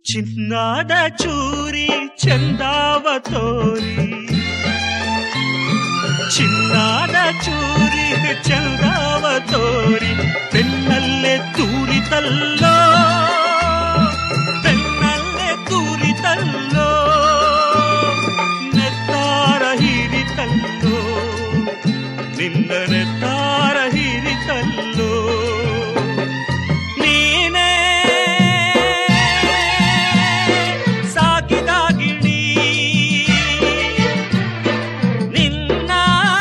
ಚಿನ್ನಾದ ಚೂರಿ ಚಂದಾವ ತೋರಿ ಚಿನ್ನಾದ ಚೂರಿ ಚಂದಾವ ತೋರಿ ಬೆನ್ನಲ್ಲೇ ತೂರಿತಲ್ಲೋ ಬೆನ್ನಲ್ಲೇ ತೂರಿತಲ್ಲೋ ನೆತ್ತಾರ ಹೀರಿತಲ್ಲೋ ನಿನ್ನ ನೆತ್ತಾರ ಹೀರಿತಲ್ಲೋ ನೀನೇ ಸಾಕಿದ ಗಿಣಿ ನಿನ್ನ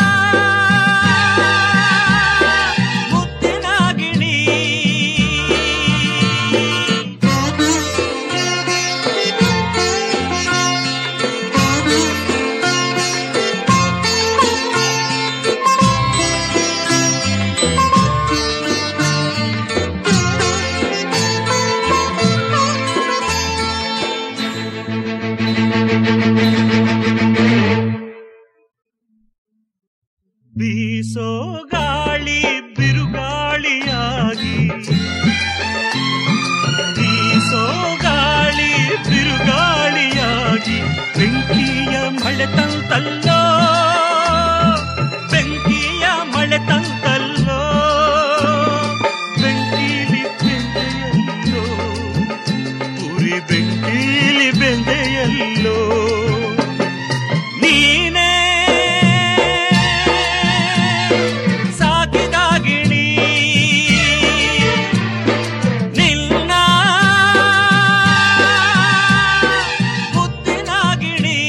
ಮುತ್ತಿನ ಗಿಣಿ ಬೀಸೋ ಗಾಳಿ ಬಿರುಗಾಳಿಯಾಗಿ ಬೀಸೋ ಗಾಳಿ ಬಿರುಗಾಳಿಯಾಗಿ ಬೆಂಕಿಯ ಮಳೆ ತಂತಲ್ಲೋ ಬೆಂಕಿಯ ಮಳೆ ತಂತಲ್ಲೋ ಬೆಂಕಿಲಿ ಬೆಂದೆಯಲ್ಲೋ ಉರಿ ಬೆಂಕಿಲಿ ಬೆಂದೆಯಲ್ಲೋ ನೀನೇ ಸಾಕಿದ ಗಿಣಿ ನಿನ್ನ ಮುತ್ತಿನ ಗಿಣಿ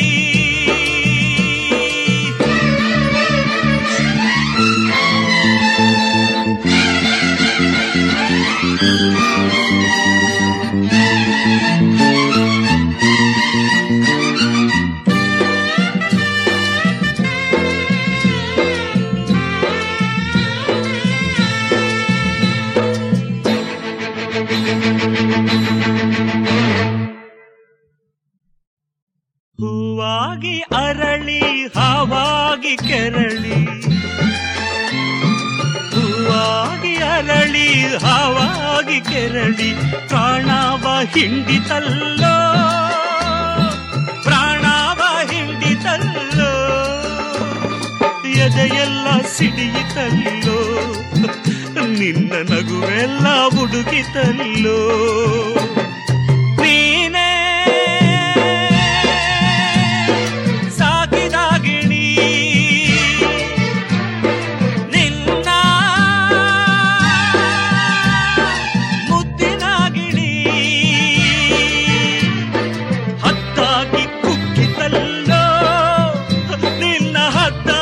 ಹೂವಾಗಿ ಅರಳಿ ಹಾವಾಗಿ ಕೆರಳಿ ಹೂವಾಗಿ ಅರಳಿ ಹಾವಾಗಿ ಕೆರಳಿ ಪ್ರಾಣವ ಹಿಂಡಿತಲ್ಲೋ ಪ್ರಾಣವ ಹಿಂಡಿತಲ್ಲೋ ಎದೆಯೆಲ್ಲ ಸಿಡಿಯಿತಲ್ಲೋ ನಿನ್ನ ನಗುವೆಲ್ಲ ಹುಡುಗಿತಲ್ಲೋ ನೀನೇ ಸಾಕಿದ ಗಿಣಿ ನಿನ್ನ ಮುದ್ದಿನ ಗಿಣಿ ಹತ್ತಾಗಿ ಕುಕ್ಕಿತಲ್ಲೋ ನಿನ್ನ ಹತ್ತ